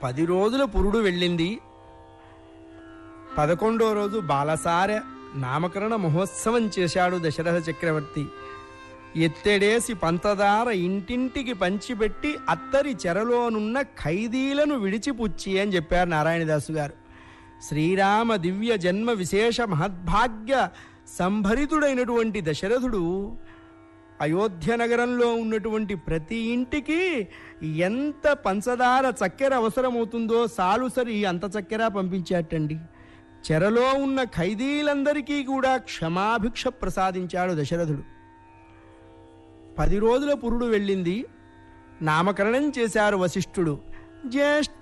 పది రోజుల పురుడు వెళ్ళింది పదకొండో రోజు బాలసార నామకరణ మహోత్సవం చేశాడు దశరథ చక్రవర్తి ఎత్తెడేసి పంచదార ఇంటింటికి పంచిపెట్టి అత్తరి చెరలోనున్న ఖైదీలను విడిచిపుచ్చి అని చెప్పారు నారాయణదాసు గారు శ్రీరామ దివ్య జన్మ విశేష మహద్భాగ్య సంభరితుడైనటువంటి దశరథుడు అయోధ్య నగరంలో ఉన్నటువంటి ప్రతి ఇంటికి ఎంత పంచదార చక్కెర అవసరమవుతుందో సాలుసరి అంత చక్కెర పంపించాటండి చెరలో ఉన్న ఖైదీలందరికీ కూడా క్షమాభిక్ష ప్రసాదించాడు దశరథుడు పది రోజుల పురుడు వెళ్ళింది నామకరణం చేశారు వశిష్ఠుడు జ్యేష్ఠ